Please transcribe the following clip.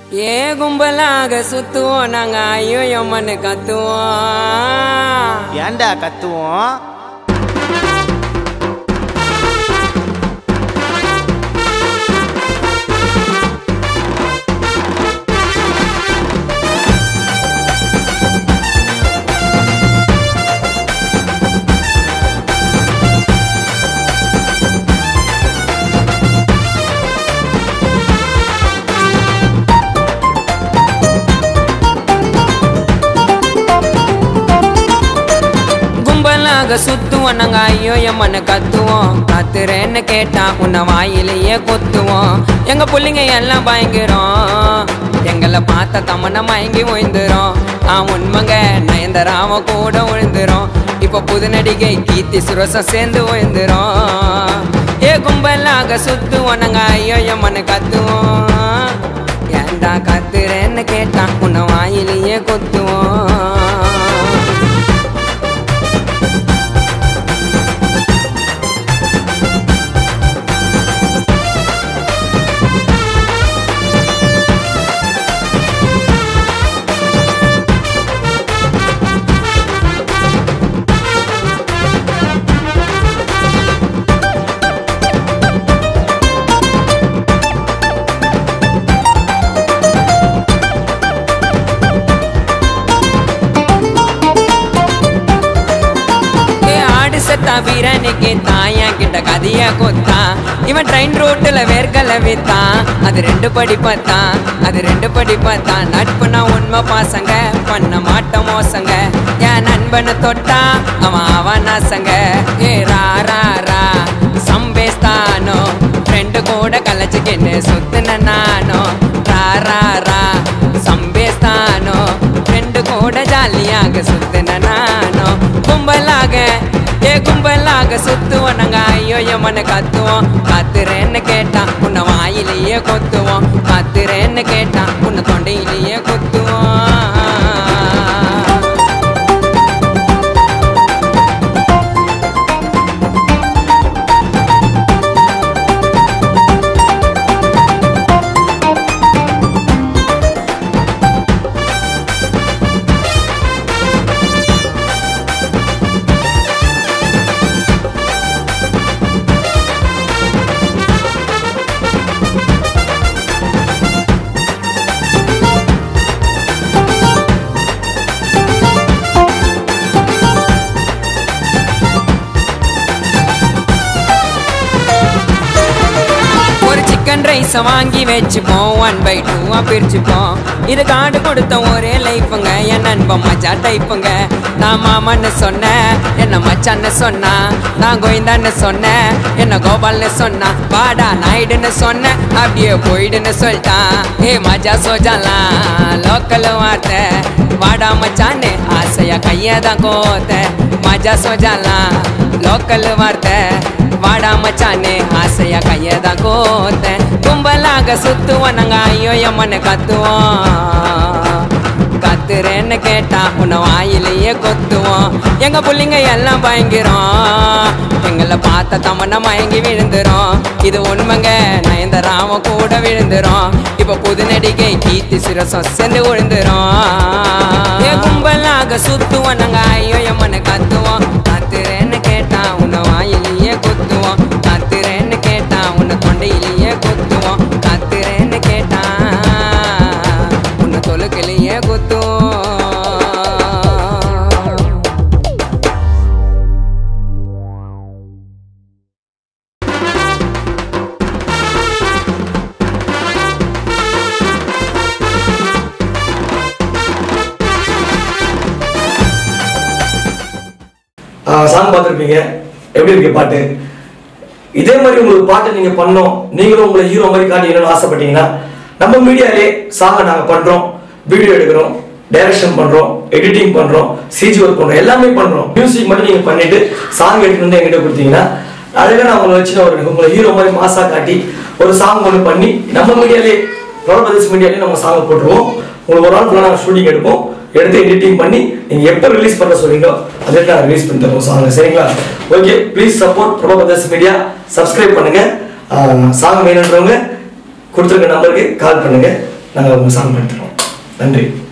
ஏ கும்பலாக சுத்துவோம் நாங்க ஐயோ எம்மன்னு கத்துவோம் ஏன்டா கத்துவோம் கும்பலாக சுத்துவோம் நாங்க ஐயோ எம்மன்னு கத்துவோம் கத்துறேன்னு கேட்டா உன்னை வாயிலேயே கொத்துவோம் எங்க புள்ளைங்க எல்லாம் பயங்கரம் எங்களை பார்த்த தமன மயங்கி விழுந்துரும் ஆ உண்மைங்க நயன்தராம கூட விழுந்துரும் இப்ப புது நடிகை கீர்த்தி சுரசம் சேர்ந்து விழுந்துரும் ஏ கும்பலாக சுத்துவோம் நாங்க ஐயோ எம்மன்னு கத்துவோம் ஏன்டா கத்துறேன்னு கேட்டா உன்னை வாயிலேயே கொத்துவோம் ஏ ஆடு செத்தா வீரனுக்கு தாயா கிட்ட கதைய கொத்தான் இவன் ட்ரெயின் ரோட்டுல வேர்க்கல வித்தான் அது ரெண்டு படி பார்த்தான் அது ரெண்டு படி பார்த்தான் நட்புனா உண்மை பாசங்க பண்ண மாட்ட மோசங்க என் நண்பனை தொட்டா அவன் அவன் நாசங்க ஏ ரா ரா ரா சம்பேஸ்தானோ ஃப்ரெண்டு கூட கலைச்சுக்கின்னு சுத்துன நானோ ரா ரா ரா சம்பேஸ்தானோ ஃப்ரெண்டு கூட ஜாலியாக சுத்துன நானோ கும்பலாக ஏ கும்பலாக சுத்துவோம் நாங்க ஐயோ எம்மன கத்துவோம் கத்துறேன்னு கேட்டான் உன்னை வாயிலேயே கொத்துவோம் கத்துறேன்னு கேட்டான் உன்னை தொண்டையிலேயே கொத்துவோம் ஒரு சிக்கன் ரைஸை வாங்கி வச்சுப்போம் ஒன் பை டூவா பிரிச்சுப்போம் இது காடு கொடுத்த ஒரே லைஃபுங்க என் நண்பன் மச்சா டைப்புங்க நான் மாமன்னு சொன்னேன் என்ன மச்சான்னு சொன்னா நான் கோயந்தான்னு சொன்னேன் என்ன கோபால்னு சொன்னா வாடா நாயுடுன்னு சொன்னேன் அப்படியே போயிடுன்னு சொல்லிட்டான் ஏ மஜா சோஜாலாம் லோக்கல் வார்த்தை வாடா மச்சான்னு ஆசையா கையை தான் கோத்த மஜா சோஜாலாம் லோக்கல் வார்த்தை வாடா மச்சானே ஆசையா கையதான் கோத்தேன் கும்பலாக சுத்துவோம் நாங்க ஐயோ எம்மன்னு கத்துவோம் கத்துறேன்னு கேட்டா உன்னை வாயிலேயே கொத்துவோம் எங்க புள்ளைங்க எல்லாம் பயங்கிறோம் எங்களை பார்த்த தமன்னா மயங்கி விழுந்துரும் இது உண்மைங்க நயன்தராம கூட விழுந்துரும் இப்ப புது நடிகை கீர்த்தி சிரசம் சேர்ந்து விழுந்துரும் ஏ கும்பலாக சுத்துவோம் நாங்க ஐயோ எம்மன்னு கத்துவோம் கத்துறேன்னு கேட்டா உன்னை வாயிலேயே கொத்துவோம் கத்துறேன்னு கேட்டா உன்னை தொண்டையிலேயே கொத்துவோம் கத்துறேன்னு கேட்டா உன்னை தொழுக்கிலேயே கொத்துவோம் சாங் பார்த்துருப்பீங்க எப்படி இருக்கு பாட்டு இதே மாதிரி உங்களுக்கு பாட்டு நீங்க பண்ணோம் நீங்களும் உங்களை ஹீரோ மாதிரி காட்டிக்கணும்னு ஆசைப்பட்டீங்கன்னா நம்ம மீடியாலே சாங்கை நாங்க பண்றோம் வீடியோ எடுக்கிறோம் டைரக்ஷன் பண்றோம் எடிட்டிங் பண்றோம் சிஜி ஒர்க் பண்றோம் எல்லாமே பண்றோம் மியூசிக் மட்டும் நீங்க பண்ணிட்டு சாங் எடுத்துட்டு வந்து எங்கிட்ட கொடுத்தீங்கன்னா அழகா நான் உங்களை வச்சு நான் ஒரு உங்களை ஹீரோ மாதிரி மாசா காட்டி ஒரு சாங் ஒன்று பண்ணி நம்ம மீடியாலே பிரபலதேஷ் மீடியாலே நம்ம சாங் போட்டுருவோம் உங்களுக்கு ஒரு நாள் ஃபுல்லாக நாங்கள் ஷூட்டிங் எடுப்போம் எடுத்து எடிட்டிங் பண்ணி நீங்க எப்போ ரிலீஸ் பண்ண சொல்றீங்களோ அதே நான் ரிலீஸ் பண்ணி தருவோம் சாங் சரிங்களா okay please support Prabha brothers media subscribe பண்ணுங்க சாங் வேணுன்றவங்க கொடுத்துருக்க நம்பருக்கு கால் பண்ணுங்க நாங்கள் உங்கள் சாங் எடுத்துருவோம் நன்றி